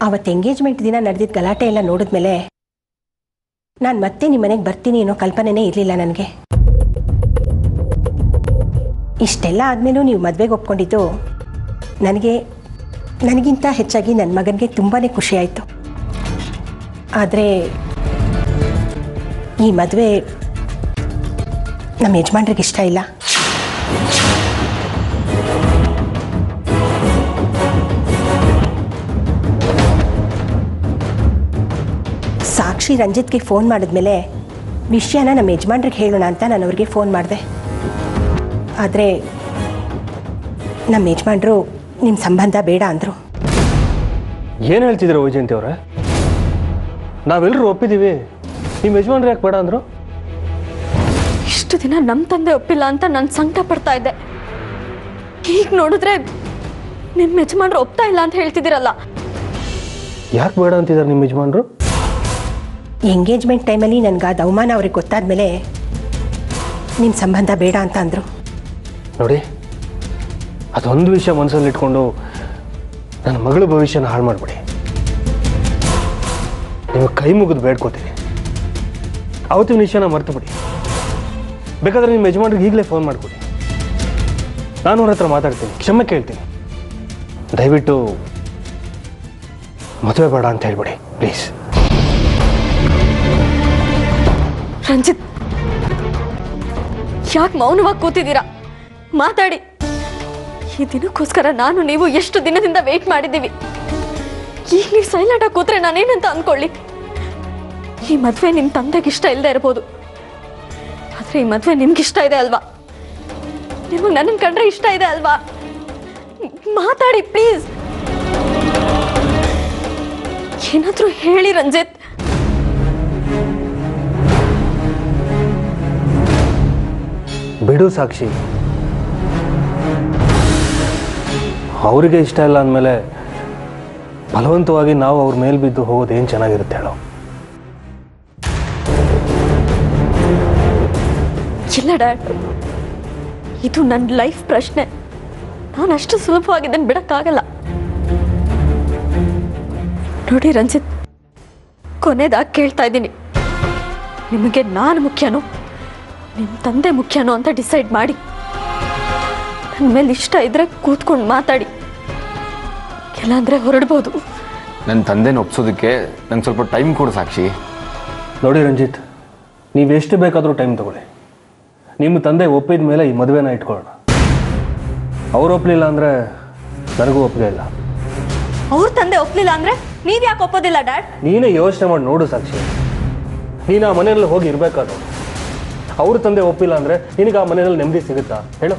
ಅವತ್ತು ಎಂಗೇಜ್ಮೆಂಟ್ ದಿನ ನಡೆದಿದ್ದ ಗಲಾಟೆ ಎಲ್ಲ ನೋಡಿದ್ಮೇಲೆ ನಾನು ಮತ್ತೆ ನಿಮ್ಮ ಮನೆಗೆ ಬರ್ತೀನಿ ಅನ್ನೋ ಕಲ್ಪನೆನೇ ಇರಲಿಲ್ಲ ನನಗೆ ಇಷ್ಟೆಲ್ಲ ಆದಮೇಲೂ ನೀವು ಮದುವೆಗೆ ಒಪ್ಕೊಂಡಿದ್ದು ನನಗೆ ನನಗಿಂತ ಹೆಚ್ಚಾಗಿ ನನ್ನ ಮಗನಿಗೆ ತುಂಬಾ ಖುಷಿಯಾಯಿತು ಆದರೆ ಈ ಮದುವೆ ನಮ್ಮ ಯಜಮಾನ್ರಿಗೆ ಇಷ್ಟ ಇಲ್ಲ ಸಾಕ್ಷಿ ರಂಜಿತ್ಗೆ ಫೋನ್ ಮಾಡಿದ್ಮೇಲೆ ವಿಷಯನ ನಮ್ಮ ಯಜಮಾನ್ರಿಗೆ ಹೇಳೋಣ ಅಂತ ನಾನು ಅವ್ರಿಗೆ ಫೋನ್ ಮಾಡಿದೆ ಆದರೆ ನಮ್ಮ ಯಜಮಾನ್ರು ನಿಮ್ಮ ಸಂಬಂಧ ಬೇಡ ಅಂದರು ಏನು ಹೇಳ್ತಿದ್ದೀರ ವೈಜಯಂತಿ ಅವರೇ ನಾವೆಲ್ಲರೂ ಒಪ್ಪಿದ್ದೀವಿ ನಿಮ್ಮ ಯಜಮಾನ್ರು ಯಾಕೆ ಬೇಡ ಅಂದರು ಇಷ್ಟು ದಿನ ನಮ್ಮ ತಂದೆ ಒಪ್ಪಿಲ್ಲ ಅಂತ ನಾನು ಸಂಕಟ ಪಡ್ತಾ ಇದ್ದೆ ಈಗ ನೋಡಿದ್ರೆ ನಿಮ್ಮ ಯಜಮಾನ್ರು ಒಪ್ತಾ ಇಲ್ಲ ಅಂತ ಹೇಳ್ತಿದ್ದೀರಲ್ಲ ಯಾಕೆ ಬೇಡ ಅಂತಿದ್ದಾರೆ ನಿಮ್ಮ ಯಜಮಾನ್ರು ಎಂಗೇಜ್ಮೆಂಟ್ ಟೈಮಲ್ಲಿ ನನಗಾದ ಅವಮಾನ ಅವ್ರಿಗೆ ಗೊತ್ತಾದ್ಮೇಲೆ ನಿಮ್ಮ ಸಂಬಂಧ ಬೇಡ ಅಂತ ಅಂದರು ನೋಡಿ ಅದೊಂದು ವಿಷಯ ಮನಸ್ಸಲ್ಲಿ ಇಟ್ಕೊಂಡು ನನ್ನ ಮಗಳ ಭವಿಷ್ಯನ ಹಾಳು ಮಾಡಿಬಿಡಿ ನಿಮಗೆ ಕೈ ಮುಗಿದು ಬೇಡ್ಕೋತೀನಿ ಅವತ್ತಿನ ವಿಷಯನ ಮರ್ತು ಬಿಡಿ ಬೇಕಾದ್ರೆ ನಿಮ್ಮ ಯಜಮಾನ್ರಿಗೆ ಈಗಲೇ ಫೋನ್ ಮಾಡಿಕೊಡಿ ನಾನು ಅವ್ರ ಹತ್ರ ಮಾತಾಡ್ತೀನಿ ಕ್ಷಮೆ ಕೇಳ್ತೀನಿ ದಯವಿಟ್ಟು ಮದುವೆ ಬೇಡ ಅಂತ ಹೇಳ್ಬಿಡಿ ಪ್ಲೀಸ್ ರಂಜಿತ್ ಯಾಕೆ ಮೌನವಾಗಿ ಕೂತಿದ್ದೀರಾ ಮಾತಾಡಿ ಈ ದಿನಕ್ಕೋಸ್ಕರ ನಾನು ನೀವು ಎಷ್ಟು ದಿನದಿಂದ ವೇಟ್ ಮಾಡಿದ್ದೀವಿ ಈಗ ನೀವು ಸೈಲೆಂಟ್ ಆಗಿ ಕೂತ್ರೆ ನಾನೇನಂತ ಅನ್ಕೊಳ್ಳಿ ಈ ಮದ್ವೆ ನಿಮ್ಮ ತಂದೆಗೆ ಇಷ್ಟ ಇಲ್ಲದೆ ಇರ್ಬೋದು ಆದ್ರೆ ಈ ಮದ್ವೆ ನಿಮ್ಗೆ ಇಷ್ಟ ಇದೆ ಅಲ್ವಾ ನಿಮಗೆ ನನ್ನ ಕಂಡ್ರೆ ಇಷ್ಟ ಇದೆ ಅಲ್ವಾ ಮಾತಾಡಿ ಪ್ಲೀಸ್ ಏನಾದ್ರೂ ಹೇಳಿ ರಂಜಿತ್ ಬಿಡು ಸಾಕ್ಷಿ ಅವರಿಗೆ ಇಷ್ಟ ಇಲ್ಲ ಅಂದಮೇಲೆ ಬಲವಂತವಾಗಿ ನಾವು ಅವ್ರ ಮೇಲೆ ಬಿದ್ದು ಹೋಗೋದು ಏನು ಚೆನ್ನಾಗಿರುತ್ತೆ ಹೇಳೋ ಇಲ್ಲ ಡ್ಯಾಡ್ ಇದು ನನ್ನ ಲೈಫ್ ಪ್ರಶ್ನೆ ನಾನು ಅಷ್ಟು ಸುಲಭವಾಗಿ ಇದನ್ನು ಬಿಡಕ್ಕಾಗಲ್ಲ ನೋಡಿ ರಂಜಿತ್ ಕೊನೆದಾಗಿ ಕೇಳ್ತಾ ಇದ್ದೀನಿ ನಿಮಗೆ ನಾನು ಮುಖ್ಯನೋ ನಿಮ್ಮ ತಂದೆ ಮುಖ್ಯನೋ ಅಂತ ಡಿಸೈಡ್ ಮಾಡಿ ನನ್ನ ಮೇಲೆ ಇಷ್ಟ ಇದ್ರೆ ಕೂತ್ಕೊಂಡು ಮಾತಾಡಿ ಇಲ್ಲಾಂದ್ರೆ ಹೊರಡ್ಬೋದು ನನ್ನ ತಂದೆನ ಒಪ್ಸೋದಕ್ಕೆ ನಂಗೆ ಸ್ವಲ್ಪ ಟೈಮ್ ಕೊಡು ಸಾಕ್ಷಿ ನೋಡಿ ರಂಜಿತ್ ನೀವು ಎಷ್ಟು ಬೇಕಾದರೂ ಟೈಮ್ ತಗೊಳ್ಳಿ ನಿಮ್ಮ ತಂದೆ ಒಪ್ಪಿದ ಮೇಲೆ ಈ ಮದುವೆನ ಇಟ್ಕೊಳ್ಳೋಣ ಅವ್ರು ಒಪ್ಪಲಿಲ್ಲ ಅಂದರೆ ನನಗೂ ಒಪ್ಪಿಗೆ ಇಲ್ಲ ಅವ್ರ ತಂದೆ ಒಪ್ಲಿಲ್ಲ ಅಂದ್ರೆ ನೀವ್ ಯಾಕೆ ಒಪ್ಪೋದಿಲ್ಲ ಡ್ಯಾಡ್ ನೀನೇ ಯೋಚನೆ ಮಾಡಿ ನೋಡು ಸಾಕ್ಷಿ ನೀನು ಆ ಮನೆಯಲ್ಲಿ ಹೋಗಿ ಇರಬೇಕಾದ್ರು ಅವ್ರ ತಂದೆ ಒಪ್ಪಿಲ್ಲ ಅಂದರೆ ನಿನಗೆ ಆ ಮನೆಯಲ್ಲಿ ನೆಮ್ಮದಿ ಸಿಗುತ್ತಾ ಹೇಳು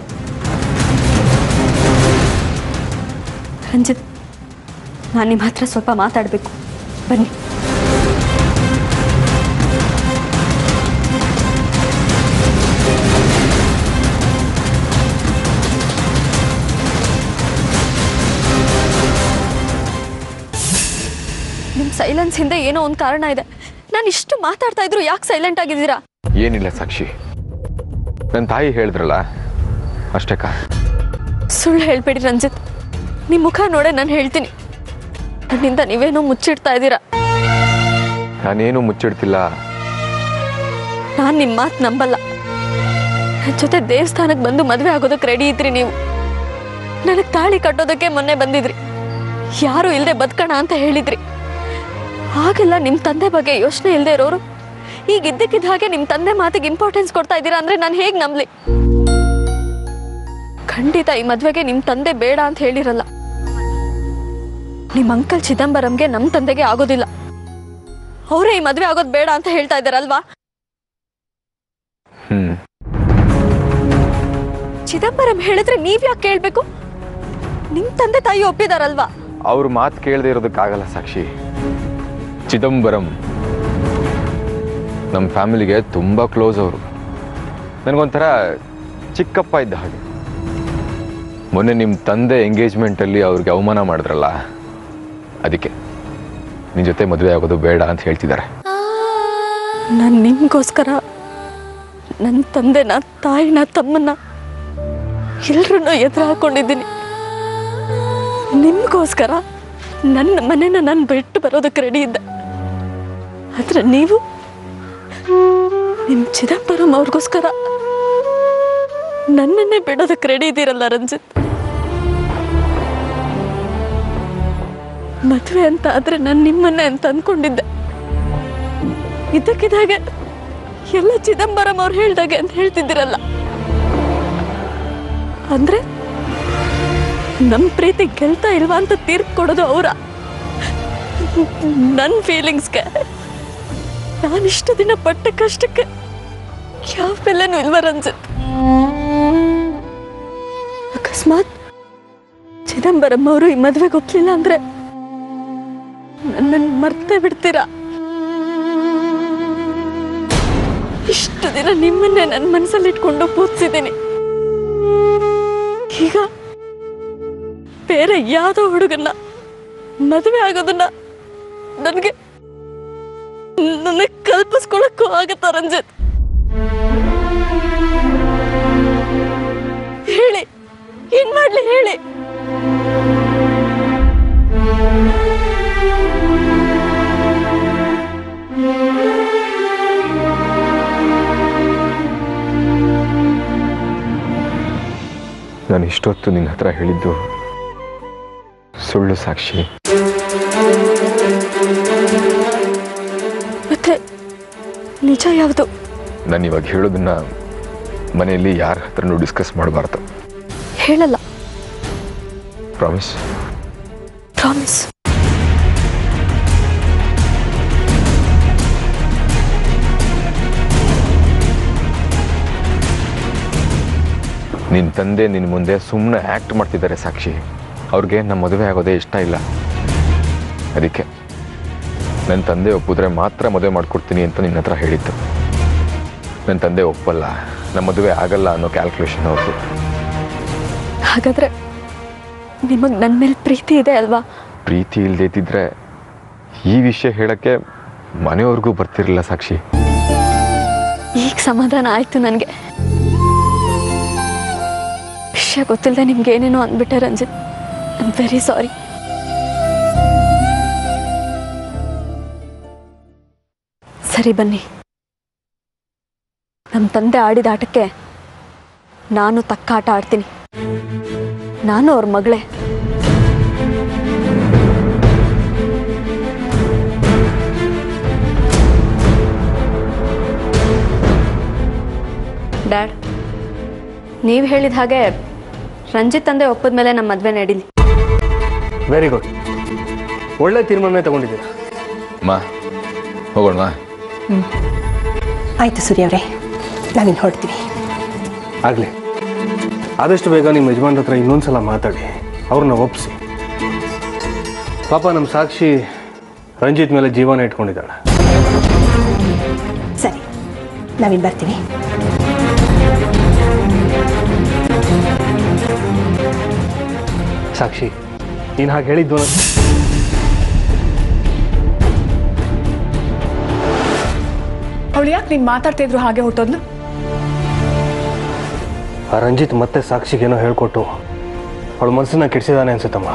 ರಂಜಿತ್ ನಾನು ನಿಮ್ಮ ಹತ್ರ ಸ್ವಲ್ಪ ಮಾತಾಡಬೇಕು ಬನ್ನಿ ನಿಮ್ಮ ಸೈಲೆನ್ಸ್ ಹಿಂದೆ ಏನೋ ಒಂದು ಕಾರಣ ಇದೆ ನಾನು ಇಷ್ಟು ಮಾತಾಡ್ತಾ ಇದ್ರು ಯಾಕೆ ಸೈಲೆಂಟ್ ಆಗಿದ್ದೀರಾ ಏನಿಲ್ಲ ಸಾಕ್ಷಿ ನನ್ನ ತಾಯಿ ಹೇಳಿದ್ರಲ್ಲ ಅಷ್ಟೇ ಕಾ ಸುಳ್ಳು ಹೇಳ್ಬೇಡಿ ರಂಜಿತ್ ನಿಮ್ಮ ಮುಖ ನೋಡೇ ನಾನು ಹೇಳ್ತೀನಿ ನನ್ನಿಂದ ನೀವೇನೋ ಮುಚ್ಚಿಡ್ತಾ ಇದ್ದೀರಾ ನಾನೇನು ಮುಚ್ಚಿಡ್ತಿಲ್ಲ ನಾನು ನಿಮ್ಮ ಮಾತು ನಂಬಲ್ಲ ನನ್ನ ಜೊತೆ ದೇವಸ್ಥಾನಕ್ಕೆ ಬಂದು ಮದುವೆ ಆಗೋದಕ್ಕೆ ರೆಡಿ ಇದ್ರಿ ನೀವು ನನಗೆ ತಾಳಿ ಕಟ್ಟೋದಕ್ಕೆ ಮೊನ್ನೆ ಬಂದಿದ್ರಿ ಯಾರು ಇಲ್ಲದೆ ಬದುಕೋಣ ಅಂತ ಹೇಳಿದ್ರಿ ಹಾಗೆಲ್ಲ ನಿಮ್ಮ ತಂದೆ ಬಗ್ಗೆ ಯೋಚನೆ ಇಲ್ಲದೆ ಇರೋರು ಈಗ ಇದ್ದಕ್ಕಿದ್ದ ಹಾಗೆ ನಿಮ್ಮ ತಂದೆ ಮಾತಿಗೆ ಇಂಪಾರ್ಟೆನ್ಸ್ ಕೊಡ್ತಾ ಇದ್ದೀರಾ ಅಂದ್ರೆ ನಾನು ಹೇಗೆ ನಂಬಲಿ ಖಂಡಿತ ಈ ಮದುವೆಗೆ ನಿಮ್ಮ ತಂದೆ ಬೇಡ ಅಂತ ಹೇಳಿರಲ್ಲ ನಿಮ್ಮ ಅಂಕಲ್ ಚಿದಂಬರಂಗೆ ನಮ್ಮ ತಂದೆಗೆ ಆಗೋದಿಲ್ಲ ಅವರೇ ಈ ಮದುವೆ ಆಗೋದು ಬೇಡ ಅಂತ ಹೇಳ್ತಾ ಇದ್ದಾರಲ್ವಾ ಹ್ಮ್ ಚಿದಂಬರಂ ಹೇಳಿದ್ರೆ ನೀವ್ ಯಾಕೆ ಕೇಳ್ಬೇಕು ನಿಮ್ ತಂದೆ ತಾಯಿ ಒಪ್ಪಿದಾರಲ್ವಾ ಅವ್ರ ಮಾತು ಕೇಳದೆ ಇರೋದಕ್ಕಾಗಲ್ಲ ಸಾಕ್ಷಿ ಚಿದಂಬರಂ ನಮ್ಮ ಫ್ಯಾಮಿಲಿಗೆ ತುಂಬ ಕ್ಲೋಸ್ ಅವರು ನನಗೊಂಥರ ಚಿಕ್ಕಪ್ಪ ಇದ್ದ ಹಾಗೆ ಮೊನ್ನೆ ನಿಮ್ಮ ತಂದೆ ಎಂಗೇಜ್ಮೆಂಟಲ್ಲಿ ಅವ್ರಿಗೆ ಅವಮಾನ ಮಾಡಿದ್ರಲ್ಲ ಅದಕ್ಕೆ ನಿನ್ನ ಜೊತೆ ಮದುವೆ ಆಗೋದು ಬೇಡ ಅಂತ ಹೇಳ್ತಿದ್ದಾರೆ ನಾನು ನಿಮ್ಗೋಸ್ಕರ ನನ್ನ ತಂದೆನ ತಾಯಿನ ತಮ್ಮನ್ನ ಎಲ್ರನ್ನೂ ಎದುರು ಹಾಕೊಂಡಿದ್ದೀನಿ ನಿಮ್ಗೋಸ್ಕರ ನನ್ನ ಮನೆನ ನಾನು ಬಿಟ್ಟು ಬರೋದಕ್ಕೆ ರೆಡಿ ಇದ್ದೆ ಆದ್ರೆ ನೀವು ನಿಮ್ ಚಿದಂಬರಂ ಅವ್ರಿಗೋಸ್ಕರ ನನ್ನನ್ನೇ ಬಿಡೋದಕ್ಕೆ ರೆಡಿ ಇದ್ದೀರಲ್ಲ ರಂಜಿತ್ ಮದುವೆ ಅಂತ ಆದ್ರೆ ನಾನು ನಿಮ್ಮನ್ನೇ ಅಂತ ಅನ್ಕೊಂಡಿದ್ದೆ ಇದಕ್ಕಿದಾಗೆ ಎಲ್ಲ ಚಿದಂಬರಂ ಅವ್ರು ಹೇಳ್ದಾಗೆ ಅಂತ ಹೇಳ್ತಿದ್ದೀರಲ್ಲ ಅಂದ್ರೆ ನಮ್ ಪ್ರೀತಿ ಗೆಲ್ತಾ ಇಲ್ವಾ ಅಂತ ತೀರ್ಪು ಕೊಡೋದು ಅವರ ನನ್ನ ಫೀಲಿಂಗ್ಸ್ಗೆ ನಾನಿಷ್ಟು ದಿನ ಪಟ್ಟ ಕಷ್ಟಕ್ಕೆ ಯಾವ ಬೆಲೆನೂ ಇಲ್ವ ರಂಜಿತ್ ಅಕಸ್ಮಾತ್ ಚಿದಂಬರಂ ಅವರು ಈ ಮದ್ವೆಗೆ ಒಪ್ಲಿಲ್ಲ ಅಂದ್ರೆ ನನ್ನನ್ನು ಮರ್ತೇ ಬಿಡ್ತೀರಾ ಇಷ್ಟು ದಿನ ನಿಮ್ಮನ್ನೇ ನನ್ನ ಮನಸ್ಸಲ್ಲಿ ಇಟ್ಕೊಂಡು ಪೂಜಿಸಿದ್ದೀನಿ ಈಗ ಬೇರೆ ಯಾವುದೋ ಹುಡುಗನ್ನ ಮದುವೆ ಆಗೋದನ್ನ ನನಗೆ ನನಗೆ ಕಲ್ಪಿಸ್ಕೊಳಕ್ಕೂ ಆಗತ್ತ ರಂಜಿತ್ ಹೇಳಿ ಏನ್ ಮಾಡ್ಲಿ ಹೇಳಿ ನಾನು ಇಷ್ಟೊತ್ತು ನಿನ್ನ ಹತ್ರ ಹೇಳಿದ್ದು ಸುಳ್ಳು ಸಾಕ್ಷಿ ಮತ್ತೆ ನಿಜ ಯಾವುದು ನಾನು ಇವಾಗ ಹೇಳೋದನ್ನ ಮನೆಯಲ್ಲಿ ಯಾರ ಹತ್ರನೂ ಡಿಸ್ಕಸ್ ಮಾಡಬಾರ್ದು ಹೇಳಲ್ಲ ಪ್ರಾಮಿಸ್ ಪ್ರಾಮಿಸ್ ನಿನ್ನ ತಂದೆ ನಿನ್ನ ಮುಂದೆ ಸುಮ್ಮನೆ ಆ್ಯಕ್ಟ್ ಮಾಡ್ತಿದ್ದಾರೆ ಸಾಕ್ಷಿ ಅವ್ರಿಗೆ ನಮ್ಮ ಮದುವೆ ಆಗೋದೇ ಇಷ್ಟ ಇಲ್ಲ ಅದಕ್ಕೆ ನನ್ನ ತಂದೆ ಒಪ್ಪಿದ್ರೆ ಮಾತ್ರ ಮದುವೆ ಮಾಡ್ಕೊಡ್ತೀನಿ ಅಂತ ನಿನ್ನ ಹತ್ರ ಹೇಳಿದ್ದು ನನ್ನ ತಂದೆ ಒಪ್ಪಲ್ಲ ನಮ್ಮ ಮದುವೆ ಆಗಲ್ಲ ಅನ್ನೋ ಕ್ಯಾಲ್ಕುಲೇಷನ್ ಅವ್ರದ್ದು ಹಾಗಾದ್ರೆ ನಿಮಗ್ ನನ್ನ ಮೇಲೆ ಪ್ರೀತಿ ಇದೆ ಅಲ್ವಾ ಪ್ರೀತಿ ಇಲ್ಲದೆ ಇದ್ದಿದ್ರೆ ಈ ವಿಷಯ ಹೇಳಕ್ಕೆ ಮನೆಯವ್ರಿಗೂ ಬರ್ತಿರಲಿಲ್ಲ ಸಾಕ್ಷಿ ಈಗ ಸಮಾಧಾನ ಆಯ್ತು ನನಗೆ ವಿಷಯ ಗೊತ್ತಿಲ್ಲದೆ ನಿಮ್ಗೆ ಏನೇನೋ ಅಂದ್ಬಿಟ್ಟೆ Ranjit I am very sorry ಸರಿ ಬನ್ನಿ ನಮ್ಮ ತಂದೆ ಆಡಿದ ಆಟಕ್ಕೆ ನಾನು ತಕ್ಕ ಆಟ ಆಡ್ತೀನಿ ನಾನು ಅವ್ರ ಮಗಳೇ ಡ್ಯಾಡ್ ನೀವು ಹೇಳಿದ ಹಾಗೆ ರಂಜಿತ್ ತಂದೆ ಒಪ್ಪದ ಮೇಲೆ ನಮ್ಮ ಮದುವೆ ನಡೀಲಿ ವೆರಿ ಗುಡ್ ಒಳ್ಳೆ ತೀರ್ಮಾನನೇ ತಗೊಂಡಿದ್ದೀರಾ ಮಾ ಹೋಗೋಣ ಆಯಿತು ಸೂರ್ಯ ಅವರೇ ನಾವಿನ್ನು ಹೊರಡ್ತೀವಿ ಆಗಲಿ ಆದಷ್ಟು ಬೇಗ ನಿಮ್ಮ ಯಜಮಾನ್ರ ಹತ್ರ ಇನ್ನೊಂದ್ಸಲ ಮಾತಾಡಿ ಅವ್ರನ್ನ ಒಪ್ಪಿಸಿ ಪಾಪ ನಮ್ಮ ಸಾಕ್ಷಿ ರಂಜಿತ್ ಮೇಲೆ ಜೀವನ ಇಟ್ಕೊಂಡಿದ್ದಾಳೆ ಸರಿ ನಾವಿನ್ನು ಬರ್ತೀವಿ ಸಾಕ್ಷಿ ನೀನು ಹಾಗೆ ಹೇಳಿದ್ದು ನನ್- ಅವಳು ಯಾಕೆ ನೀನು ಮಾತಾಡ್ತಾ ಇದ್ರು ಹಾಗೆ ಹೊಟ್ಟೋದ್ಲು ಆ ರಂಜಿತ್ ಮತ್ತೆ ಸಾಕ್ಷಿಗೇನೋ ಹೇಳ್ಕೊಟ್ಟು ಅವಳ ಮನಸ್ಸನ್ನ ಕೆಡಿಸಿದಾನೆ ಅನ್ಸುತ್ತಮ್ಮ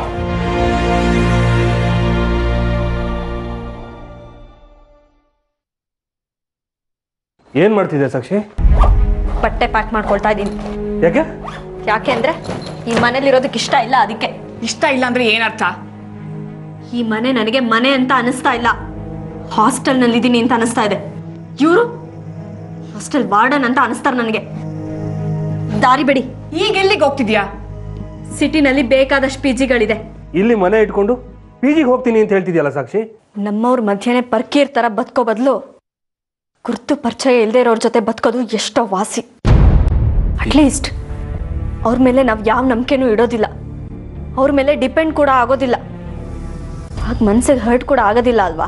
ಏನು ಮಾಡ್ತಿದ್ದೆ ಸಾಕ್ಷಿ ಬಟ್ಟೆ ಪ್ಯಾಕ್ ಮಾಡ್ಕೊಳ್ತಾ ಇದ್ದೀನಿ ಯಾಕೆ ಯಾಕೆ ಅಂದ್ರೆ ಈ ಮನೇಲಿ ಇರೋದಕ್ಕೆ ಇಷ್ಟ ಇಲ್ಲ ಅದಕ್ಕೆ ಇಷ್ಟ ಇಲ್ಲ ಅಂದ್ರೆ ಏನರ್ಥ ಈ ಮನೆ ನನಗೆ ಮನೆ ಅಂತ ಅನಿಸ್ತಾ ಇಲ್ಲ ಹಾಸ್ಟೆಲ್ನಲ್ಲಿ ಇದ್ದೀನಿ ಅಂತ ಅನಿಸ್ತಾ ಇದೆ ಇವರು ಹಾಸ್ಟೆಲ್ ವಾರ್ಡನ್ ಅಂತ ಅನಿಸ್ತಾರೆ ನನಗೆ ದಾರಿ ಬಿಡಿ ಈಗ ಎಲ್ಲಿಗೆ ಹೋಗ್ತಿದ್ಯಾ ಸಿಟಿನಲ್ಲಿ ಬೇಕಾದಷ್ಟು ಪಿ ಜಿಗಳಿದೆ ಇಲ್ಲಿ ಮನೆ ಇಟ್ಕೊಂಡು ಪಿ ಜಿಗೆ ಹೋಗ್ತೀನಿ ಅಂತ ಹೇಳ್ತಿದ್ಯಲ್ಲ ಸಾಕ್ಷಿ ನಮ್ಮವ್ರ ಮಧ್ಯೆನೆ ಪರ್ಕೀರ್ ತರ ಬದುಕೋ ಬದಲು ಗುರ್ತು ಪರಿಚಯ ಇಲ್ಲದೆ ಇರೋರ ಜೊತೆ ಬದುಕೋದು ಎಷ್ಟೋ ವಾಸಿ ಅಟ್ಲೀಸ್ಟ್ ಅವ್ರ ಮೇಲೆ ನಾವು ಯಾವ ನಂಬಿಕೆನೂ ಇಡೋದಿಲ್ಲ ಅವ್ರ ಮೇಲೆ ಡಿಪೆಂಡ್ ಕೂಡ ಆಗೋದಿಲ್ಲ ಹಾಗೆ ಮನ್ಸಿಗೆ ಹರ್ಟ್ ಕೂಡ ಆಗೋದಿಲ್ಲ ಅಲ್ವಾ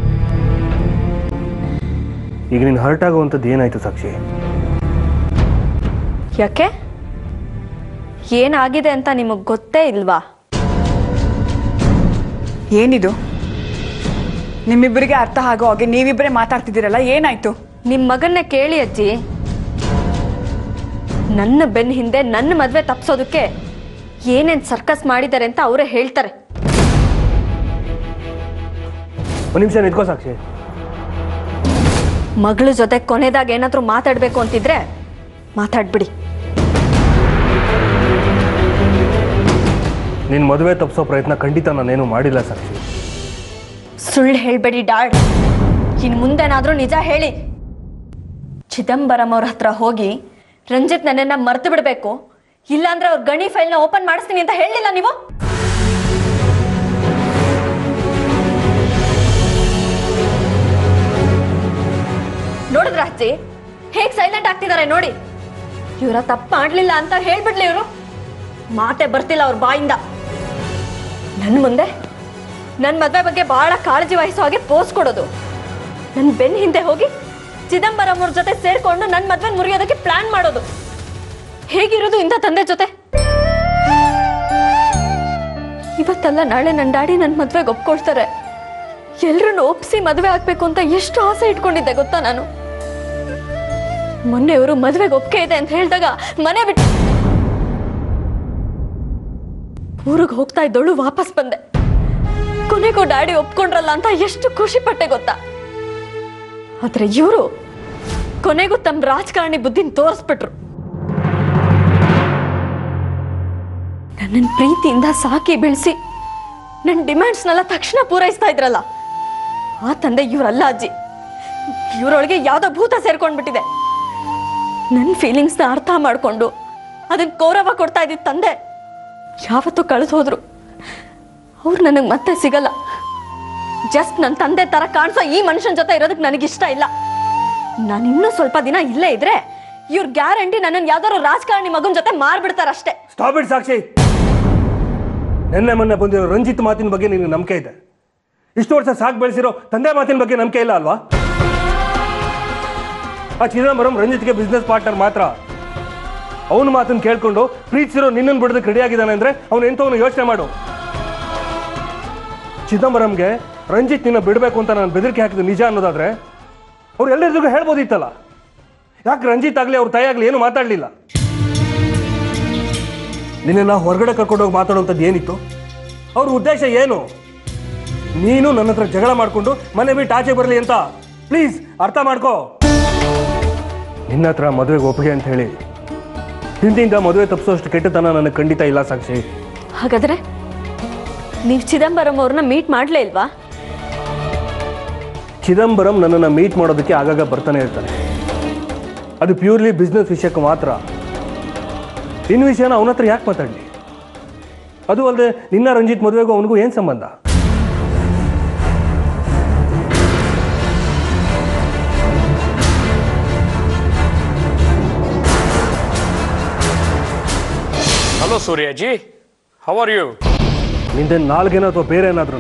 ಈಗ ನೀನು ಹರ್ಟ್ ಆಗುವಂಥದ್ದು ಏನಾಯ್ತು ಸಾಕ್ಷಿ ಯಾಕೆ ಏನಾಗಿದೆ ಅಂತ ನಿಮಗೆ ಗೊತ್ತೇ ಇಲ್ವಾ ಏನಿದು ನಿಮ್ಮಿಬ್ಬರಿಗೆ ಅರ್ಥ ಆಗೋ ಹಾಗೆ ನೀವಿಬ್ಬರೇ ಮಾತಾಡ್ತಿದ್ದೀರಲ್ಲ ಏನಾಯ್ತು ನಿಮ್ಮ ಮಗನ್ನ ಕೇಳಿ ಅಜ್ಜಿ ನನ್ನ ಬೆನ್ನ ಹಿಂದೆ ನನ್ನ ಮದುವೆ ತಪ್ಸೋದಕ್ಕೆ ಏನೇನು ಸರ್ಕಸ್ ಮಾಡಿದ್ದಾರೆ ಅಂತ ಅವರೇ ಹೇಳ್ತಾರೆ ಒಂದು ನಿಮಿಷ ನಿಂತ್ಕೋ ಸಾಕ್ಷಿ ಮಗಳ ಜೊತೆ ಕೊನೆದಾಗ ಏನಾದರೂ ಮಾತಾಡಬೇಕು ಅಂತಿದ್ರೆ ಮಾತಾಡ್ಬಿಡಿ ನಿನ್ನ ಮದುವೆ ತಪ್ಪಿಸೋ ಪ್ರಯತ್ನ ಖಂಡಿತ ನಾನೇನು ಮಾಡಿಲ್ಲ ಸಾಕ್ಷಿ ಸುಳ್ಳು ಹೇಳ್ಬೇಡಿ ಡಾಡ್ ಇನ್ನು ಮುಂದೆನಾದ್ರೂ ನಿಜ ಹೇಳಿ ಚಿದಂಬರಂ ಅವ್ರ ಹತ್ರ ಹೋಗಿ ರಂಜಿತ್ ನನ್ನನ್ನ ಮರ್ತು ಬಿಡಬೇಕು ಇಲ್ಲಾಂದ್ರೆ ಅವ್ರ ಗಣಿ ಫೈಲ್ನ ಓಪನ್ ಮಾಡಿಸ್ತೀನಿ ಅಂತ ಹೇಳಿಲ್ಲ ನೀವು ನೋಡಿದ್ರ ಅಜ್ಜಿ ಹೇಗ್ ಸೈಲೆಂಟ್ ಆಗ್ತಿದ್ದಾರೆ ನೋಡಿ ಇವರ ತಪ್ಪು ಮಾಡ್ಲಿಲ್ಲ ಅಂತ ಹೇಳ್ಬಿಡ್ಲಿ ಇವರು ಮಾತೆ ಬರ್ತಿಲ್ಲ ಅವ್ರ ಬಾಯಿಂದ ನನ್ನ ಮುಂದೆ ನನ್ನ ಮದುವೆ ಬಗ್ಗೆ ಬಹಳ ಕಾಳಜಿ ವಹಿಸೋ ಹಾಗೆ ಪೋಸ್ ಕೊಡೋದು ನನ್ನ ಬೆನ್ನ ಹಿಂದೆ ಹೋಗಿ ಚಿದಂಬರಂ ಅವ್ರ ಜೊತೆ ಸೇರ್ಕೊಂಡು ನನ್ನ ಮದುವೆ ಮುರಿಯೋದಕ್ಕೆ ಪ್ಲಾನ್ ಮಾಡೋದು ಹೇಗಿರೋದು ಇಂಥ ತಂದೆ ಜೊತೆ ಇವತ್ತಲ್ಲ ನಾಳೆ ನನ್ನ ಡ್ಯಾಡಿ ನನ್ನ ಮದುವೆಗೆ ಒಪ್ಕೊಳ್ತಾರೆ ಎಲ್ರನ್ನು ಒಪ್ಸಿ ಮದುವೆ ಆಗ್ಬೇಕು ಅಂತ ಎಷ್ಟು ಆಸೆ ಇಟ್ಕೊಂಡಿದ್ದೆ ಗೊತ್ತಾ ನಾನು ಮೊನ್ನೆ ಇವರು ಮದುವೆಗೆ ಒಪ್ಪಿಗೆ ಇದೆ ಅಂತ ಹೇಳಿದಾಗ ಮನೆ ಬಿಟ್ಟು ಊರಿಗೆ ಹೋಗ್ತಾ ಇದ್ದವಳು ವಾಪಸ್ ಬಂದೆ ಕೊನೆಗೂ ಡ್ಯಾಡಿ ಒಪ್ಕೊಂಡ್ರಲ್ಲ ಅಂತ ಎಷ್ಟು ಖುಷಿ ಪಟ್ಟೆ ಗೊತ್ತಾ ಆದ್ರೆ ಇವರು ಕೊನೆಗೂ ತಮ್ಮ ರಾಜಕಾರಣಿ ಬುದ್ಧಿನ ತೋರಿಸ್ಬಿಟ್ರು ನನ್ನನ್ನು ಪ್ರೀತಿಯಿಂದ ಸಾಕಿ ಬೆಳೆಸಿ ನನ್ನ ಡಿಮ್ಯಾಂಡ್ಸ್ನೆಲ್ಲ ತಕ್ಷಣ ಪೂರೈಸ್ತಾ ಇದ್ರಲ್ಲ ಆ ತಂದೆ ಇವರಲ್ಲ ಅಜ್ಜಿ ಇವರೊಳಗೆ ಯಾವ್ದೋ ಭೂತ ಸೇರ್ಕೊಂಡ್ಬಿಟ್ಟಿದೆ ನನ್ನ ಫೀಲಿಂಗ್ಸ್ನ ಅರ್ಥ ಮಾಡ್ಕೊಂಡು ಅದನ್ನ ಗೌರವ ಕೊಡ್ತಾ ಇದ್ದಿದ್ದ ತಂದೆ ಯಾವತ್ತೂ ಕಳೆದು ಹೋದ್ರು ಅವ್ರು ನನಗೆ ಮತ್ತೆ ಸಿಗಲ್ಲ ಜಸ್ಟ್ ನನ್ನ ತಂದೆ ತರ ಕಾಣಿಸೋ ಈ ಮನುಷ್ಯನ ಜೊತೆ ಇರೋದಕ್ಕೆ ನನಗಿಷ್ಟ ಇಲ್ಲ ನಾನು ಇನ್ನೂ ಸ್ವಲ್ಪ ದಿನ ಇಲ್ಲೇ ಇದ್ರೆ ಇವ್ರ ಗ್ಯಾರಂಟಿ ನನ್ನನ್ನು ಯಾವ್ದಾದ್ರು ರಾಜಕಾರಣಿ ಮಗನ ಜೊತೆ ಮಾರ್ಬಿಡ್ತಾರಷ್ಟೇ ಸ್ಟಾಪ್ ಇಟ್ ಸಾಕ್ಷಿ ನಿನ್ನೆ ಮೊನ್ನೆ ಬಂದಿರೋ ರಂಜಿತ್ ಮಾತಿನ ಬಗ್ಗೆ ನಿನಗೆ ನಂಬಿಕೆ ಇದೆ ಇಷ್ಟು ವರ್ಷ ಸಾಕು ಬೆಳೆಸಿರೋ ತಂದೆ ಮಾತಿನ ಬಗ್ಗೆ ನಂಬಿಕೆ ಇಲ್ಲ ಅಲ್ವಾ ಆ ಚಿದಂಬರಂ ರಂಜಿತ್ಗೆ ಬಿಸ್ನೆಸ್ ಪಾರ್ಟ್ನರ್ ಮಾತ್ರ ಅವನ ಮಾತನ್ನು ಕೇಳ್ಕೊಂಡು ಪ್ರೀತಿಸಿರೋ ನಿನ್ನನ್ನು ಬಿಡೋದಕ್ಕೆ ರೆಡಿ ಆಗಿದ್ದಾನೆ ಅಂದ್ರೆ ಅವನು ಎಂಥವನು ಯೋಚನೆ ಮಾಡು ಚಿದಂಬರಂಗೆ ರಂಜಿತ್ ನಿನ್ನ ಬಿಡಬೇಕು ಅಂತ ನಾನು ಬೆದರಿಕೆ ಹಾಕಿದ್ದು ನಿಜ ಅನ್ನೋದಾದ್ರೆ ಅವ್ರು ಎಲ್ಲರಿಗೂ ಹೇಳ್ಬೋದಿತ್ತಲ್ಲ ಯಾಕೆ ರಂಜಿತ್ ಆಗಲಿ ಅವ್ರ ತಾಯಿ ಆಗಲಿ ಏನು ಮಾತಾಡಲಿಲ್ಲ ನಿನ್ನ ಹೊರಗಡೆ ಕರ್ಕೊಂಡೋಗಿ ಮಾತಾಡುವಂಥದ್ದು ಏನಿತ್ತು ಅವ್ರ ಉದ್ದೇಶ ಏನು ನೀನು ನನ್ನ ಹತ್ರ ಜಗಳ ಮಾಡಿಕೊಂಡು ಮನೆ ಬಿಟ್ಟು ಆಚೆ ಬರಲಿ ಅಂತ ಪ್ಲೀಸ್ ಅರ್ಥ ಮಾಡ್ಕೋ ನಿನ್ನ ಹತ್ರ ಮದುವೆಗೆ ಒಪ್ಪಿಗೆ ಅಂತ ಹೇಳಿ ಹಿಂದಿಂದ ಮದುವೆ ತಪ್ಪಿಸೋಷ್ಟು ಕೆಟ್ಟತನ ನನಗೆ ಖಂಡಿತ ಇಲ್ಲ ಸಾಕ್ಷಿ ಹಾಗಾದ್ರೆ ನೀವು ಚಿದಂಬರಂ ಅವ್ರನ್ನ ಮೀಟ್ ಮಾಡ್ಲೇ ಇಲ್ವಾ ಚಿದಂಬರಂ ನನ್ನನ್ನು ಮೀಟ್ ಮಾಡೋದಕ್ಕೆ ಆಗಾಗ ಬರ್ತಾನೆ ಇರ್ತಾನೆ ಅದು ಪ್ಯೂರ್ಲಿ ಬಿಸ್ನೆಸ್ ವಿಷಯಕ್ಕೆ ಮಾತ್ರ ಇನ್ನು ವಿಷಯನ ಅವನ ಹತ್ರ ಯಾಕೆ ಮಾತಾಡಲಿ ಅದು ಅಲ್ಲದೆ ನಿನ್ನ ರಂಜಿತ್ ಮದುವೆಗೂ ಅವನಿಗೂ ಏನು ಸಂಬಂಧ hello Suryaji how are you ನಿಂದೆ ನಾಲ್ಗೇನೋ ಅಥವಾ ಬೇರೆ ಏನಾದ್ರೂ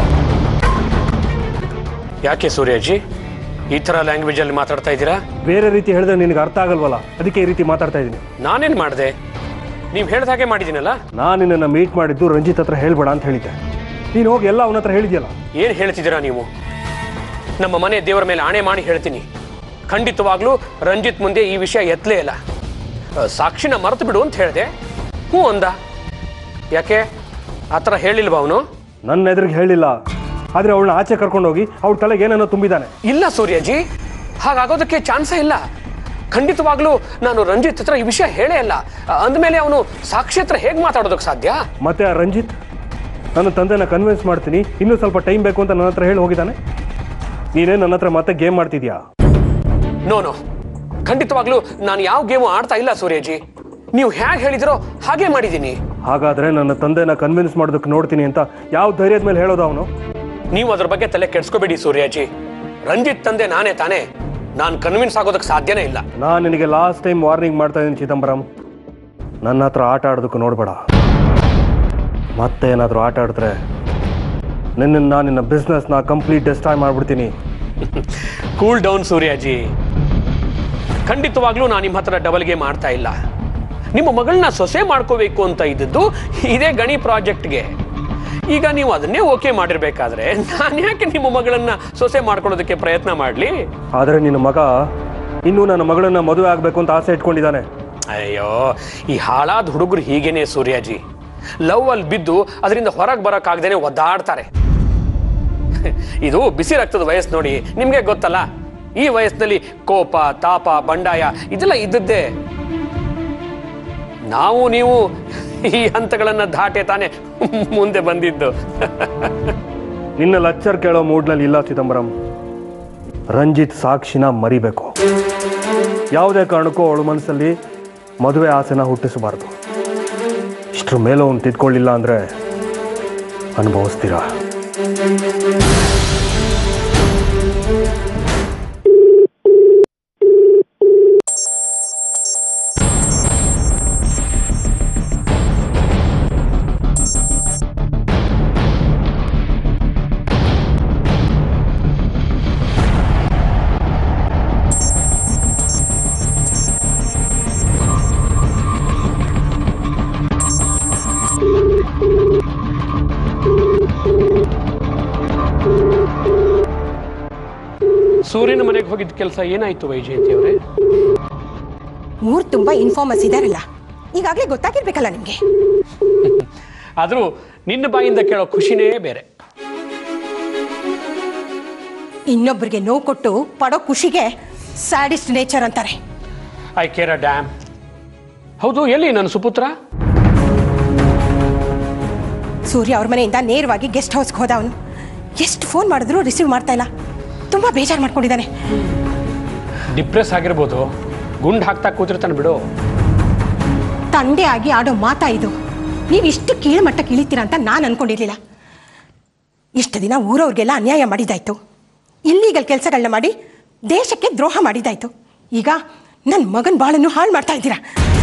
ಯಾಕೆ ಸೂರ್ಯಜಿ ಈ ಥರ ಲ್ಯಾಂಗ್ವೇಜಲ್ಲಿ ಮಾತಾಡ್ತಾ ಇದ್ದೀರಾ ಬೇರೆ ರೀತಿ ಹೇಳಿದ್ರೆ ನಿನಗೆ ಅರ್ಥ ಆಗಲ್ವಲ್ಲ ಅದಕ್ಕೆ ಈ ರೀತಿ ಮಾತಾಡ್ತಾ ಇದ್ದೀನಿ ನಾನೇನು ಮಾಡಿದೆ ನೀವು ಹೇಳ್ದ ಹಾಗೆ ಮಾಡಿದ್ದೀನಲ್ಲ ನಾನು ನಿನ್ನನ್ನು ಮೀಟ್ ಮಾಡಿದ್ದು ರಂಜಿತ್ ಹತ್ರ ಹೇಳ್ಬೇಡ ಅಂತ ಹೇಳಿದ್ದೆ ನೀನು ಹೋಗಿ ಎಲ್ಲ ಅವನ ಹತ್ರ ಹೇಳಿದ್ಯಲ್ಲ ಏನು ಹೇಳ್ತಿದ್ದೀರಾ ನೀವು ನಮ್ಮ ಮನೆ ದೇವರ ಮೇಲೆ ಆಣೆ ಮಾಡಿ ಹೇಳ್ತೀನಿ ಖಂಡಿತವಾಗ್ಲೂ ರಂಜಿತ್ ಮುಂದೆ ಈ ವಿಷಯ ಎತ್ತಲೇ ಇಲ್ಲ ಆ, ಸಾಕ್ಷಿನ ಮರೆತು ಬಿಡು ಅಂತ ಹೇಳಿದೆ ಹ್ಞೂ ಅಂದ ಯಾಕೆ ಆ ಥರ ಹೇಳಿಲ್ವಾ ಅವನು ನನ್ನ ಎದುರಿಗೆ ಹೇಳಿಲ್ಲ ಆದರೆ ಅವಳನ್ನ ಆಚೆ ಕರ್ಕೊಂಡೋಗಿ ಅವಳ ತಲೆಗೆ ಏನೇನೋ ತುಂಬಿದ್ದಾನೆ ಇಲ್ಲ ಸೂರ್ಯಜಿ ಹಾಗಾಗೋದಕ್ಕೆ ಚಾನ್ಸೇ ಇಲ್ಲ ಖಂಡಿತವಾಗ್ಲೂ ನಾನು ರಂಜಿತ್ ಹತ್ರ ಈ ವಿಷಯ ಹೇಳೇ ಇಲ್ಲ ಆ, ಅಂದಮೇಲೆ ಅವನು ಸಾಕ್ಷಿ ಹತ್ರ ಹೇಗೆ ಮಾತಾಡೋದಕ್ಕೆ ಸಾಧ್ಯ ಮತ್ತೆ ಆ ರಂಜಿತ್ ನನ್ನ ತಂದೆನ ಕನ್ವಿನ್ಸ್ ಮಾಡ್ತೀನಿ ಇನ್ನೂ ಸ್ವಲ್ಪ ಟೈಮ್ ಬೇಕು ಅಂತ ನನ್ನ ಹತ್ರ ಹೇಳಿ ಹೋಗಿದ್ದಾನೆ ನೀನೇ ನನ್ನ ಹತ್ರ ಮತ್ತೆ ಗೇಮ್ ಮಾಡ್ತಿದ್ಯಾ ನೋ ನೋ ಖಂಡಿತವಾಗ್ಲೂ ನಾನು ಯಾವ ಗೇಮು ಆಡ್ತಾ ಇಲ್ಲ ಸೂರ್ಯಜಿ ನೀವು ಹೇಗೆ ಹೇಳಿದಿರೋ ಹಾಗೆ ಮಾಡಿದ್ದೀನಿ ಹಾಗಾದ್ರೆ ನನ್ನ ತಂದೆನ ಕನ್ವಿನ್ಸ್ ಮಾಡೋದಕ್ಕೆ ನೋಡ್ತೀನಿ ಅಂತ ಯಾವ ಧೈರ್ಯದ ಮೇಲೆ ಹೇಳೋದು ಅವನು ನೀವು ಅದ್ರ ಬಗ್ಗೆ ತಲೆ ಕೆಡ್ಸ್ಕೋಬೇಡಿ ಸೂರ್ಯಜಿ ರಂಜಿತ್ ತಂದೆ ನಾನೇ ತಾನೇ ನಾನು ಕನ್ವಿನ್ಸ್ ಆಗೋದಕ್ಕೆ ಸಾಧ್ಯನೇ ಇಲ್ಲ ನಾನು ನಿನಗೆ ಲಾಸ್ಟ್ ಟೈಮ್ ವಾರ್ನಿಂಗ್ ಮಾಡ್ತಾ ಇದ್ದೀನಿ ಚಿದಂಬರಂ ನನ್ನ ಹತ್ರ ಆಟ ಆಡೋದಕ್ಕೆ ನೋಡಬೇಡ ಮತ್ತೆ ಏನಾದರೂ ಆಟ ಆಡಿದ್ರೆ ನಿನ್ನ ನಿನ್ನ ಬಿಸ್ನೆಸ್ನ ಕಂಪ್ಲೀಟ್ ಡೆಸ್ಟ್ರಾಯ್ ಮಾಡಿಬಿಡ್ತೀನಿ ಕೂಲ್ ಡೌನ್ ಸೂರ್ಯಜಿ ಖಂಡಿತವಾಗ್ಲೂ ನಾನು ನಿಮ್ಮ ಹತ್ರ ಡಬಲ್ ಗೇಮ್ ಆಡ್ತಾ ಇಲ್ಲ ನಿಮ್ಮ ಮಗಳನ್ನ ಸೊಸೆ ಮಾಡ್ಕೋಬೇಕು ಅಂತ ಇದ್ದದ್ದು ಇದೇ ಗಣಿ ಪ್ರಾಜೆಕ್ಟ್ಗೆ ಈಗ ನೀವು ಅದನ್ನೇ ಓಕೆ ಮಾಡಿರ್ಬೇಕಾದ್ರೆ ನಾನು ಯಾಕೆ ನಿಮ್ಮ ಮಗಳನ್ನ ಸೊಸೆ ಮಾಡ್ಕೊಳ್ಳೋದಕ್ಕೆ ಪ್ರಯತ್ನ ಮಾಡಲಿ ಆದರೆ ನಿನ್ನ ಮಗ ಇನ್ನೂ ನನ್ನ ಮಗಳನ್ನ ಮದುವೆ ಆಗಬೇಕು ಅಂತ ಆಸೆ ಇಟ್ಕೊಂಡಿದ್ದಾನೆ ಅಯ್ಯೋ ಈ ಹಾಳಾದ ಹುಡುಗರು ಹೀಗೇನೆ ಸೂರ್ಯಾಜಿ ಲವ್ ಅಲ್ಲಿ ಬಿದ್ದು ಅದರಿಂದ ಹೊರಗೆ ಬರೋಕ್ಕಾಗ್ದೇನೆ ಒದ್ದಾಡ್ತಾರೆ ಇದು ಬಿಸಿ ರಕ್ತದ ವಯಸ್ಸು ನೋಡಿ ನಿಮಗೆ ಗೊತ್ತಲ್ಲ ಈ ವಯಸ್ಸಿನಲ್ಲಿ ಕೋಪ ತಾಪ ಬಂಡಾಯ ಇದೆಲ್ಲ ಇದ್ದದ್ದೇ ನಾವು ನೀವು ಈ ಹಂತಗಳನ್ನ ದಾಟೆ ತಾನೇ ಮುಂದೆ ಬಂದಿದ್ದು ನಿನ್ನ ಲಚ್ಚರ್ ಕೇಳೋ ಮೂಡ್ನಲ್ಲಿ ಇಲ್ಲ ಚಿದಂಬರಂ ರಂಜಿತ್ ಸಾಕ್ಷಿನ ಮರಿಬೇಕು ಯಾವುದೇ ಕಾರಣಕ್ಕೂ ಅವಳ ಮನಸ್ಸಲ್ಲಿ ಮದುವೆ ಆಸೆನ ಹುಟ್ಟಿಸಬಾರ್ದು ಇಷ್ಟ್ರ ಮೇಲೂ ಅವ್ನು ತಿದ್ಕೊಳ್ಳಿಲ್ಲ ಅಂದರೆ ಅನುಭವಿಸ್ತೀರಾ ಸೂರ್ಯನ ಮನೆಗೆ ಹೋಗಿದ್ದ ಕೆಲಸ ಏನಾಯ್ತು ವೈಜಯಂತಿ ಅವರೇ ಊರು ತುಂಬ ಇನ್ಫಾರ್ಮರ್ಸ್ ಇದಾರಲ್ಲ ಈಗಾಗಲೇ ಗೊತ್ತಾಗಿರ್ಬೇಕಲ್ಲ ನಿಮಗೆ ಆದರೂ ನಿನ್ನ ಬಾಯಿಂದ ಕೇಳೋ ಖುಷಿನೇ ಬೇರೆ ಇನ್ನೊಬ್ಬರಿಗೆ ನೋವು ಕೊಟ್ಟು ಪಡೋ ಖುಷಿಗೆ ಸ್ಯಾಡಿಸ್ಟ್ ನೇಚರ್ ಅಂತಾರೆ ಐ ಕೇರ್ ಅ ಡ್ಯಾಮ್ ಹೌದು ಎಲ್ಲಿ ನನ್ನ ಸುಪುತ್ರ ಸೂರ್ಯ ಅವ್ರ ಮನೆಯಿಂದ ನೇರವಾಗಿ ಗೆಸ್ಟ್ ಹೌಸ್ಗೆ ಹೋದ ಅವನು ಎಷ್ಟು ಫೋನ್ ಮಾಡಿದ್ರು ರಿಸೀವ್ ಮಾಡ್ತಾ ಇಲ್ಲ ತುಂಬ ಬೇಜಾರು ಮಾಡ್ಕೊಂಡಿದ್ದಾನೆ ಡಿಪ್ರೆಸ್ ಆಗಿರ್ಬೋದು ಗುಂಡು ಹಾಕ್ತಾ ಕೂತಿರ್ತಾನೆ ಬಿಡು ತಂದೆ ಆಗಿ ಆಡೋ ಮಾತಾ ಇದು ನೀವು ಇಷ್ಟು ಕೀಳ್ಮಟ್ಟಕ್ಕೆ ಇಳಿತೀರ ಅಂತ ನಾನು ಅನ್ಕೊಂಡಿರ್ಲಿಲ್ಲ ಇಷ್ಟು ದಿನ ಊರವ್ರಿಗೆಲ್ಲ ಅನ್ಯಾಯ ಮಾಡಿದ್ದಾಯ್ತು ಇಲ್ಲೀಗಲ್ ಕೆಲಸಗಳನ್ನ ಮಾಡಿ ದೇಶಕ್ಕೆ ದ್ರೋಹ ಮಾಡಿದ್ದಾಯ್ತು ಈಗ ನನ್ನ ಮಗನ ಬಾಳನ್ನು ಹಾಳು ಮಾಡ್ತಾ ಇದ್ದೀರಾ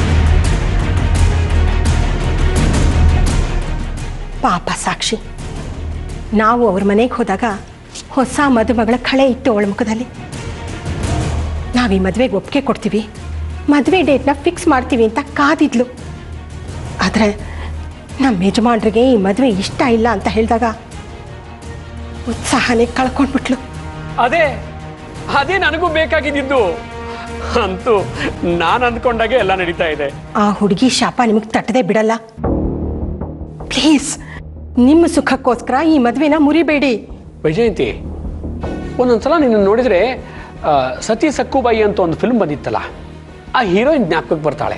ಪಾಪ ಸಾಕ್ಷಿ ನಾವು ಅವ್ರ ಮನೆಗೆ ಹೋದಾಗ ಹೊಸ ಮದುಮಗಳ ಕಳೆ ಇತ್ತು ಅವಳ ಮುಖದಲ್ಲಿ ನಾವು ಈ ಮದುವೆಗೆ ಒಪ್ಪಿಗೆ ಕೊಡ್ತೀವಿ ಮದುವೆ ಡೇಟ್ನ ಫಿಕ್ಸ್ ಮಾಡ್ತೀವಿ ಅಂತ ಕಾದಿದ್ಲು ಆದರೆ ನಮ್ಮ ಯಜಮಾನ್ರಿಗೆ ಈ ಮದುವೆ ಇಷ್ಟ ಇಲ್ಲ ಅಂತ ಹೇಳಿದಾಗ ಉತ್ಸಾಹನೇ ಕಳ್ಕೊಂಡ್ಬಿಟ್ಲು ಅದೇ ಅದೇ ನನಗೂ ಬೇಕಾಗಿದ್ದು ಅಂತೂ ನಾನು ಅಂದ್ಕೊಂಡಾಗೆ ಎಲ್ಲ ನಡೀತಾ ಇದೆ ಆ ಹುಡುಗಿ ಶಾಪ ನಿಮಗೆ ತಟ್ಟದೆ ಬಿಡಲ್ಲ ಪ್ಲೀಸ್ ನಿಮ್ಮ ಸುಖಕ್ಕೋಸ್ಕರ ಈ ಮದುವೆನ ಮುರಿಬೇಡಿ ವೈಜಯಂತಿ ಒಂದೊಂದ್ಸಲ ನಿನ್ನ ನೋಡಿದ್ರೆ ಆ, ಸತಿ ಸಕ್ಕುಬಾಯಿ ಅಂತ ಒಂದು ಫಿಲ್ಮ್ ಬಂದಿತ್ತಲ್ಲ ಆ ಹೀರೋಯಿನ್ ಜ್ಞಾಪಕಕ್ಕೆ ಬರ್ತಾಳೆ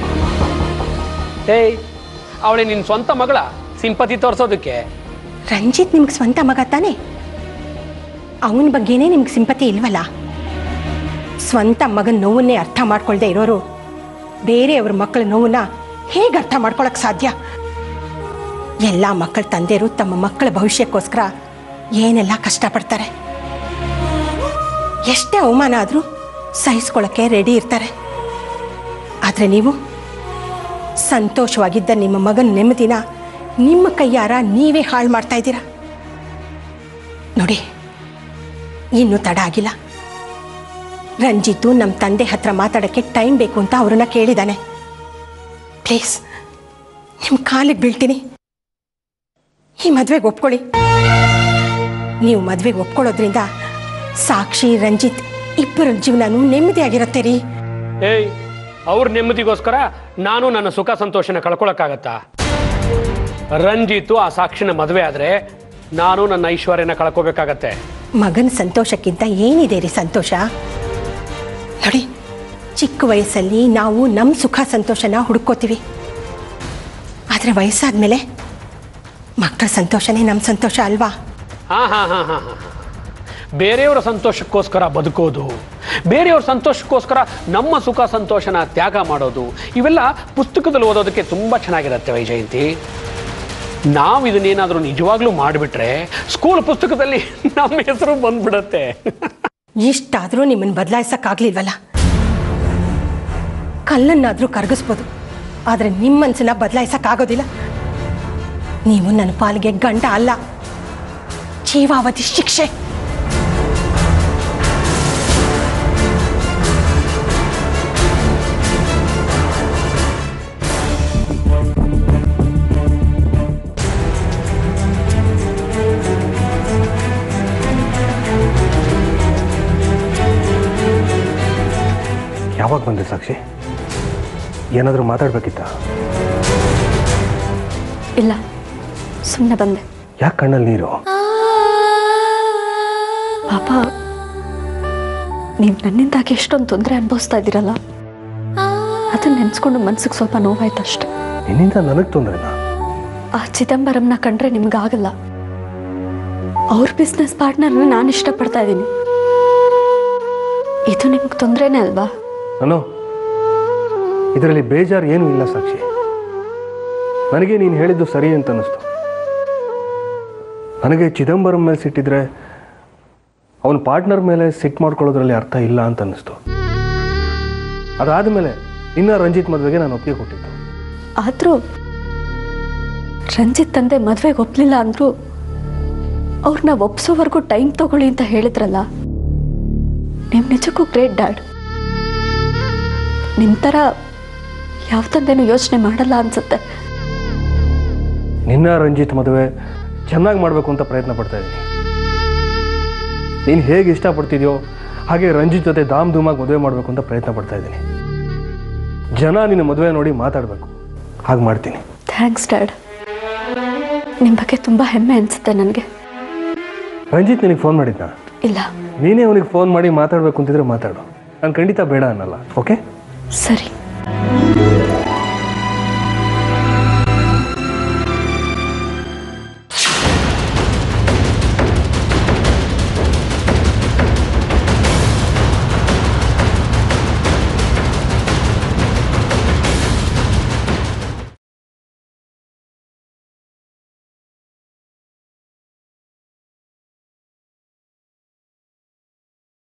ಏಯ್ ಅವಳೆ ನಿನ್ನ ಸ್ವಂತ ಮಗಳ ಸಿಂಪತಿ ತೋರಿಸೋದಕ್ಕೆ ರಂಜಿತ್ ನಿಮ್ಗೆ ಸ್ವಂತ ಮಗ ತಾನೆ ಅವನ ಬಗ್ಗೆನೇ ನಿಮ್ಗೆ ಸಿಂಪತಿ ಇಲ್ವಲ್ಲ ಸ್ವಂತ ಮಗನ ನೋವನ್ನೇ ಅರ್ಥ ಮಾಡ್ಕೊಳ್ದೆ ಇರೋರು ಬೇರೆಯವ್ರ ಮಕ್ಕಳ ನೋವನ್ನ ಹೇಗೆ ಅರ್ಥ ಮಾಡ್ಕೊಳಕ್ ಸಾಧ್ಯ ಎಲ್ಲ ಮಕ್ಕಳ ತಂದೆಯರು ತಮ್ಮ ಮಕ್ಕಳ ಭವಿಷ್ಯಕ್ಕೋಸ್ಕರ ಏನೆಲ್ಲ ಕಷ್ಟಪಡ್ತಾರೆ ಎಷ್ಟೇ ಅವಮಾನ ಆದರೂ ಸಹಿಸ್ಕೊಳ್ಳೋಕ್ಕೆ ರೆಡಿ ಇರ್ತಾರೆ ಆದರೆ ನೀವು ಸಂತೋಷವಾಗಿದ್ದ ನಿಮ್ಮ ಮಗನ ನೆಮ್ಮದಿನ ನಿಮ್ಮ ಕೈಯಾರ ನೀವೇ ಹಾಳು ಮಾಡ್ತಾ ಇದ್ದೀರಾ ನೋಡಿ ಇನ್ನೂ ತಡ ಆಗಿಲ್ಲ ರಂಜಿತ್ತು ನಮ್ಮ ತಂದೆ ಹತ್ರ ಮಾತಾಡೋಕ್ಕೆ ಟೈಮ್ ಬೇಕು ಅಂತ ಅವ್ರನ್ನ ಕೇಳಿದ್ದಾನೆ ಪ್ಲೀಸ್ ನಿಮ್ಮ ಕಾಲಿಗೆ ಬೀಳ್ತೀನಿ ಈ ಮದುವೆಗೆ ಒಪ್ಕೊಳ್ಳಿ ನೀವು ಮದುವೆಗೆ ಒಪ್ಕೊಳ್ಳೋದ್ರಿಂದ ಸಾಕ್ಷಿ ರಂಜಿತ್ ಇಬ್ಬರ ಜೀವನನೂ ನೆಮ್ಮದಿಯಾಗಿರುತ್ತೆ ರೀ ಏಯ್ ಅವ್ರ ನೆಮ್ಮದಿಗೋಸ್ಕರ ನಾನು ನನ್ನ ಸುಖ ಸಂತೋಷನ ಕಳ್ಕೊಳಕ್ಕಾಗತ್ತಾ ರಂಜಿತು ಆ ಸಾಕ್ಷಿನ ಮದುವೆ ಆದ್ರೆ ನಾನು ನನ್ನ ಐಶ್ವರ್ಯನ ಕಳ್ಕೋಬೇಕಾಗತ್ತೆ ಮಗನ ಸಂತೋಷಕ್ಕಿಂತ ಏನಿದೆ ರೀ ಸಂತೋಷ ನೋಡಿ ಚಿಕ್ಕ ವಯಸ್ಸಲ್ಲಿ ನಾವು ನಮ್ಮ ಸುಖ ಸಂತೋಷನ ಹುಡುಕೋತೀವಿ ಆದರೆ ವಯಸ್ಸಾದ್ಮೇಲೆ ಮಕ್ಕಳ ಸಂತೋಷನೇ ನಮ್ಮ ಸಂತೋಷ ಅಲ್ವಾ ಹಾ ಹಾ ಹಾ ಹಾ ಹಾ ಬೇರೆಯವರ ಸಂತೋಷಕ್ಕೋಸ್ಕರ ಬದುಕೋದು ಬೇರೆಯವ್ರ ಸಂತೋಷಕ್ಕೋಸ್ಕರ ನಮ್ಮ ಸುಖ ಸಂತೋಷನ ತ್ಯಾಗ ಮಾಡೋದು ಇವೆಲ್ಲ ಪುಸ್ತಕದಲ್ಲಿ ಓದೋದಕ್ಕೆ ತುಂಬ ಚೆನ್ನಾಗಿರುತ್ತೆ ವೈಜಯಂತಿ ನಾವು ಇದನ್ನೇನಾದರೂ ನಿಜವಾಗ್ಲೂ ಮಾಡಿಬಿಟ್ರೆ ಸ್ಕೂಲ್ ಪುಸ್ತಕದಲ್ಲಿ ನಮ್ಮ ಹೆಸರು ಬಂದ್ಬಿಡತ್ತೆ ಇಷ್ಟಾದರೂ ನಿಮ್ಮನ್ನು ಬದಲಾಯಿಸೋಕ್ಕಾಗ್ಲಿಲ್ವಲ್ಲ ಕಲ್ಲನ್ನಾದರೂ ಕರಗಿಸ್ಬೋದು ಆದರೆ ನಿಮ್ಮ ಮನಸ್ಸನ್ನ ಬದಲಾಯಿಸೋಕ್ಕಾಗೋದಿಲ್ಲ ನೀವು ನನ್ನ ಪಾಲಿಗೆ ಗಂಡ ಅಲ್ಲ ಜೀವಾವಧಿ ಶಿಕ್ಷೆ ಯಾವಾಗ ಬಂದೆ ಸಾಕ್ಷಿ ಏನಾದರೂ ಮಾತಾಡ್ಬೇಕಿತ್ತ ಇಲ್ಲ ಸುಮ್ಮನೆ ಬಂದೆ ಯಾಕೆ ಕಣ್ಣಲ್ಲಿ ನೀರು ಪಾಪ ನೀವು ನನ್ನಿಂದಾಗಿ ಎಷ್ಟೊಂದು ತೊಂದರೆ ಅನುಭವಿಸ್ತಾ ಇದ್ದೀರಲ್ಲ ಅದನ್ನ ನೆನೆಸ್ಕೊಂಡು ಮನ್ಸಿಗೆ ಸ್ವಲ್ಪ ನೋವಾಯ್ತು ಅಷ್ಟೆ ನಿನ್ನಿಂದ ನನಗೆ ತೊಂದರೆನಾ ಆ ಚಿದಂಬರಂನ ಕಂಡ್ರೆ ನಿಮ್ಗಾಗಲ್ಲ ಅವ್ರ ಬಿಸ್ನೆಸ್ ಪಾರ್ಟ್ನರ್ನ ನಾನು ಇಷ್ಟಪಡ್ತಾ ಇದ್ದೀನಿ ಇದು ನಿಮ್ಗೆ ತೊಂದರೆನೇ ಅಲ್ವಾ ನಾನು ಇದರಲ್ಲಿ ಬೇಜಾರು ಏನೂ ಇಲ್ಲ ಸಾಕ್ಷಿ ನನಗೆ ನೀನು ಹೇಳಿದ್ದು ಸರಿ ಅಂತ ಅನ್ನಿಸ್ತು ನನಗೆ ಚಿದಂಬರಂ ಮೇಲೆ ಸಿಟ್ಟಿದ್ರೆ ಅವನ ಪಾರ್ಟ್ನರ್ ಮೇಲೆ ಸಿಟ್ಟು ಮಾಡ್ಕೊಳ್ಳೋದ್ರಲ್ಲಿ ಅರ್ಥ ಇಲ್ಲ ಅಂತ ಅನ್ನಿಸ್ತು ಅದಾದಮೇಲೆ ಇನ್ನ ರಂಜಿತ್ ಮದುವೆಗೆ ನಾನು ಒಪ್ಪಿಗೆ ಕೊಟ್ಟಿದ್ದು ಆದರೂ ರಂಜಿತ್ ತಂದೆ ಮದುವೆಗೆ ಒಪ್ಪಲಿಲ್ಲ ಅಂದ್ರು ಅವ್ರನ್ನ ಒಪ್ಸೋವರೆಗೂ ಟೈಮ್ ತಗೊಳ್ಳಿ ಅಂತ ಹೇಳಿದ್ರಲ್ಲ ನೀವು ನಿಜಕ್ಕೂ ಗ್ರೇಟ್ ಡ್ಯಾಡ್ ನಿಮ್ಮ ಥರ ಯಾವ ತಂದೆನೂ ಯೋಚನೆ ಮಾಡಲ್ಲ ಅನ್ಸುತ್ತೆ ನಿನ್ನ ರಂಜಿತ್ ಮದುವೆ ಚೆನ್ನಾಗಿ ಮಾಡಬೇಕು ಅಂತ ಪ್ರಯತ್ನ ಪಡ್ತಾ ಇದ್ದೀನಿ ನೀನು ಹೇಗೆ ಇಷ್ಟಪಡ್ತಿದ್ಯೋ ಹಾಗೆ ರಂಜಿತ್ ಜೊತೆ ಧಾಮ್ ಧೂಮಾಗಿ ಮದುವೆ ಮಾಡಬೇಕು ಅಂತ ಪ್ರಯತ್ನ ಪಡ್ತಾ ಇದ್ದೀನಿ ಜನ ನಿನ್ನ ಮದುವೆ ನೋಡಿ ಮಾತಾಡಬೇಕು ಹಾಗೆ ಮಾಡ್ತೀನಿ ಥ್ಯಾಂಕ್ಸ್ ಡ್ಯಾಡ್ ನಿಮ್ಮ ಬಗ್ಗೆ ತುಂಬ ಹೆಮ್ಮೆ ಅನಿಸುತ್ತೆ ನನಗೆ ರಂಜಿತ್ ನಿನಗೆ ಫೋನ್ ಮಾಡಿದ್ನಾ ಇಲ್ಲ ನೀನೇ ಅವನಿಗೆ ಫೋನ್ ಮಾಡಿ ಮಾತಾಡಬೇಕು ಅಂತಿದ್ರೆ ಮಾತಾಡು ನಾನು ಖಂಡಿತ ಬೇಡ ಅನ್ನಲ್ಲ ಓಕೆ ಸರಿ